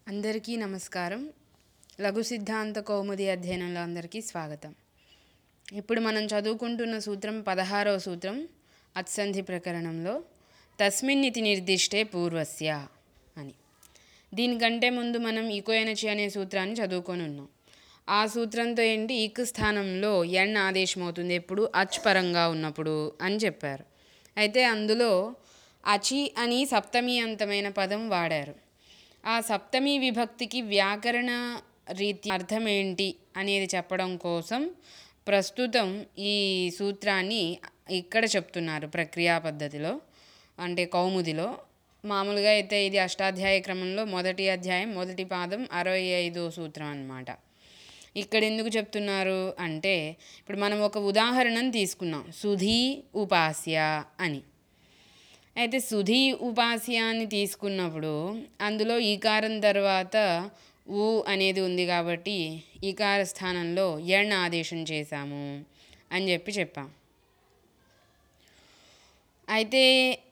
అందరికీ నమస్కారం లఘు సిద్ధాంత కౌముది అధ్యయనంలో అందరికీ స్వాగతం ఇప్పుడు మనం చదువుకుంటున్న సూత్రం పదహారవ సూత్రం అత్సంధి ప్రకరణంలో తస్మిన్ ఇతి నిర్దిష్టే పూర్వస్య అని దీనికంటే ముందు మనం ఈకోయనచి అనే సూత్రాన్ని చదువుకొని ఉన్నాం ఆ సూత్రంతో ఏంటి ఈక్ స్థానంలో ఎన్ ఆదేశం అవుతుంది ఎప్పుడు అచ్ పరంగా ఉన్నప్పుడు అని చెప్పారు అయితే అందులో అచి అని సప్తమి అంతమైన పదం వాడారు ఆ సప్తమి విభక్తికి వ్యాకరణ రీతి అర్థం ఏంటి అనేది చెప్పడం కోసం ప్రస్తుతం ఈ సూత్రాన్ని ఇక్కడ చెప్తున్నారు ప్రక్రియా పద్ధతిలో అంటే కౌముదిలో మామూలుగా అయితే ఇది అష్టాధ్యాయ క్రమంలో మొదటి అధ్యాయం మొదటి పాదం అరవై ఐదో సూత్రం అన్నమాట ఇక్కడ ఎందుకు చెప్తున్నారు అంటే ఇప్పుడు మనం ఒక ఉదాహరణను తీసుకున్నాం సుధీ ఉపాస్య అని అయితే సుధీ ఉపాస్యాన్ని తీసుకున్నప్పుడు అందులో ఈకారం తర్వాత ఊ అనేది ఉంది కాబట్టి ఈకార స్థానంలో ఎణ్ ఆదేశం చేశాము అని చెప్పి చెప్పాం అయితే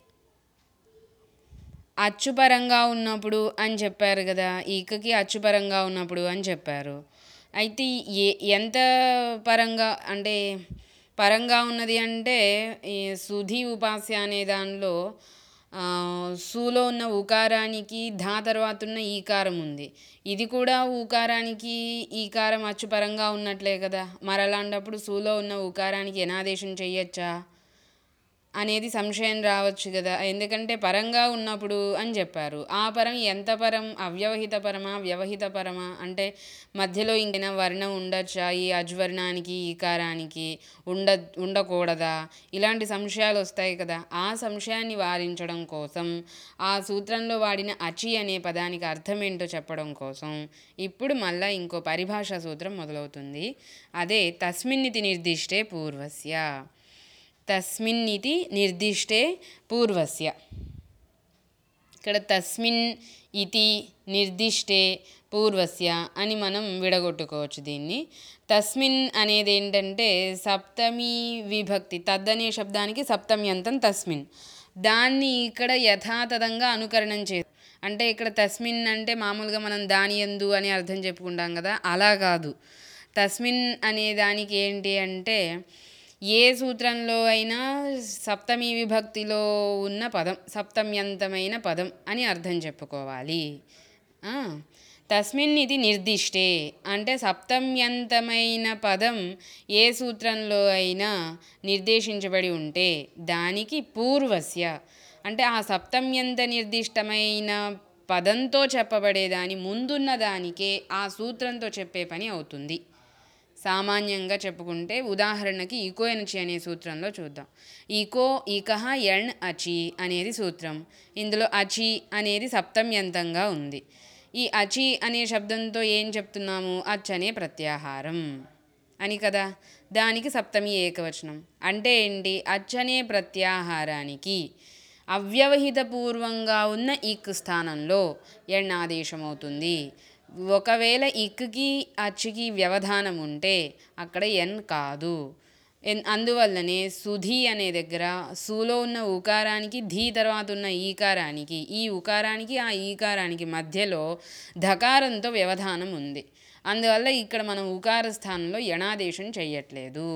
అచ్చుపరంగా ఉన్నప్పుడు అని చెప్పారు కదా ఈకకి అచ్చుపరంగా ఉన్నప్పుడు అని చెప్పారు అయితే ఏ ఎంత పరంగా అంటే పరంగా ఉన్నది అంటే ఈ సుధి ఉపాస్య అనే దానిలో ఆ, సులో ఉన్న ఉకారానికి ధా తర్వాత ఉన్న ఈకారం ఉంది ఇది కూడా ఊకారానికి ఈకారం అచ్చుపరంగా ఉన్నట్లే కదా మరి అలాంటప్పుడు సులో ఉన్న ఉకారానికి ఎనాదేశం చెయ్యొచ్చా అనేది సంశయం రావచ్చు కదా ఎందుకంటే పరంగా ఉన్నప్పుడు అని చెప్పారు ఆ పరం ఎంత పరం అవ్యవహిత పరమా వ్యవహిత పరమా అంటే మధ్యలో ఇంకైనా వర్ణం ఉండొచ్చా ఈ అజ్వర్ణానికి ఈకారానికి ఉండ ఉండకూడదా ఇలాంటి సంశయాలు వస్తాయి కదా ఆ సంశయాన్ని వారించడం కోసం ఆ సూత్రంలో వాడిన అచి అనే పదానికి అర్థం ఏంటో చెప్పడం కోసం ఇప్పుడు మళ్ళా ఇంకో పరిభాషా సూత్రం మొదలవుతుంది అదే తస్మిన్నితి నిర్దిష్టే పూర్వస్య తస్మిన్ ఇది నిర్దిష్టే పూర్వస్య ఇక్కడ తస్మిన్ ఇతి నిర్దిష్టే పూర్వస్య అని మనం విడగొట్టుకోవచ్చు దీన్ని తస్మిన్ అనేది ఏంటంటే సప్తమి విభక్తి తద్దనే శబ్దానికి సప్తమ్యంతం తస్మిన్ దాన్ని ఇక్కడ యథాతథంగా అనుకరణం చే అంటే ఇక్కడ తస్మిన్ అంటే మామూలుగా మనం దాని ఎందు అని అర్థం చెప్పుకుంటాం కదా అలా కాదు తస్మిన్ అనే దానికి ఏంటి అంటే ఏ సూత్రంలో అయినా సప్తమి విభక్తిలో ఉన్న పదం సప్తమ్యంతమైన పదం అని అర్థం చెప్పుకోవాలి ఆ, తస్మిన్ ఇది నిర్దిష్టే అంటే సప్తమ్యంతమైన పదం ఏ సూత్రంలో అయినా నిర్దేశించబడి ఉంటే దానికి పూర్వస్య అంటే ఆ సప్తమ్యంత నిర్దిష్టమైన పదంతో చెప్పబడేదాని ముందున్న దానికే ఆ సూత్రంతో చెప్పే పని అవుతుంది సామాన్యంగా చెప్పుకుంటే ఉదాహరణకి ఈకో ఎనచి అనే సూత్రంలో చూద్దాం ఈకో ఈకహ ఎణ్ అచి అనేది సూత్రం ఇందులో అచి అనేది సప్తమ్యంతంగా ఉంది ఈ అచి అనే శబ్దంతో ఏం చెప్తున్నాము అచ్ అనే ప్రత్యాహారం అని కదా దానికి సప్తమి ఏకవచనం అంటే ఏంటి అచ్ అనే ప్రత్యాహారానికి అవ్యవహిత పూర్వంగా ఉన్న ఇక్ స్థానంలో ఎణ్ ఆదేశం అవుతుంది ఒకవేళ ఇక్కి అచ్చుకి వ్యవధానం ఉంటే అక్కడ ఎన్ కాదు ఎన్ అందువల్లనే సుధి అనే దగ్గర సులో ఉన్న ఉకారానికి ధీ తర్వాత ఉన్న ఈకారానికి ఈ ఉకారానికి ఆ ఈకారానికి మధ్యలో ధకారంతో వ్యవధానం ఉంది అందువల్ల ఇక్కడ మనం ఉకార స్థానంలో యణాదేశం చెయ్యట్లేదు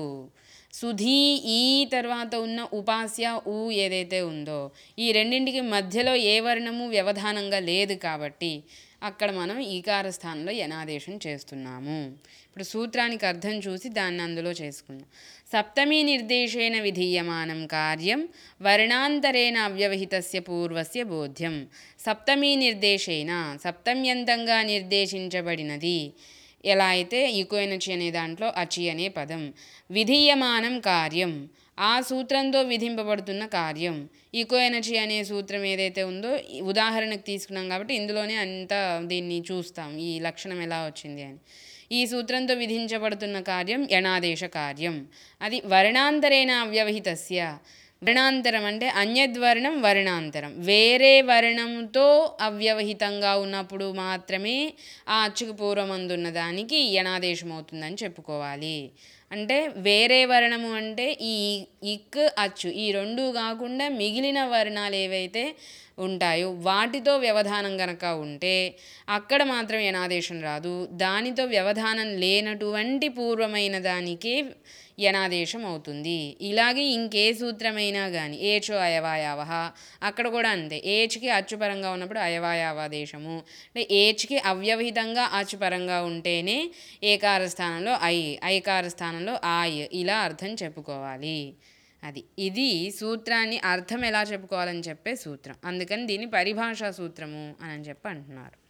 సుధీ ఈ తర్వాత ఉన్న ఉపాస్య ఊ ఏదైతే ఉందో ఈ రెండింటికి మధ్యలో ఏ వర్ణము వ్యవధానంగా లేదు కాబట్టి అక్కడ మనం ఈకార స్థానంలో యనాదేశం చేస్తున్నాము ఇప్పుడు సూత్రానికి అర్థం చూసి దాన్ని అందులో చేసుకున్నాం సప్తమీ నిర్దేశేన విధీయమానం కార్యం వర్ణాంతరేణ అవ్యవహితస్య పూర్వస్య బోధ్యం సప్తమీ నిర్దేశేన సప్తమ్యంతంగా నిర్దేశించబడినది ఎలా అయితే ఈకోయనచి అనే దాంట్లో అచి అనే పదం విధీయమానం కార్యం ఆ సూత్రంతో విధింపబడుతున్న కార్యం ఈకో ఎనర్జీ అనే సూత్రం ఏదైతే ఉందో ఈ ఉదాహరణకు తీసుకున్నాం కాబట్టి ఇందులోనే అంతా దీన్ని చూస్తాం ఈ లక్షణం ఎలా వచ్చింది అని ఈ సూత్రంతో విధించబడుతున్న కార్యం యణాదేశ కార్యం అది వర్ణాంతరేణ అవ్యవహితస్య వర్ణాంతరం అంటే అన్యద్వర్ణం వర్ణాంతరం వేరే వర్ణంతో అవ్యవహితంగా ఉన్నప్పుడు మాత్రమే ఆ అచ్చుకు పూర్వమందున్న దానికి యణాదేశం అవుతుందని చెప్పుకోవాలి అంటే వేరే వర్ణము అంటే ఈ ఇక్ అచ్చు ఈ రెండు కాకుండా మిగిలిన వర్ణాలు ఏవైతే ఉంటాయో వాటితో వ్యవధానం గనక ఉంటే అక్కడ మాత్రం యనాదేశం రాదు దానితో వ్యవధానం లేనటువంటి పూర్వమైన దానికే యనాదేశం అవుతుంది ఇలాగే ఇంకే సూత్రమైనా కానీ ఏచో అయవాయావహ అక్కడ కూడా అంతే ఏచ్కి అచ్చుపరంగా ఉన్నప్పుడు అయవాయావాదేశము అంటే ఏచ్కి అవ్యవహితంగా అచ్చుపరంగా ఉంటేనే ఏకార స్థానంలో ఐ ఐకార స్థానంలో ఆయ్ ఇలా అర్థం చెప్పుకోవాలి అది ఇది సూత్రాన్ని అర్థం ఎలా చెప్పుకోవాలని చెప్పే సూత్రం అందుకని దీన్ని పరిభాషా సూత్రము అని చెప్పి అంటున్నారు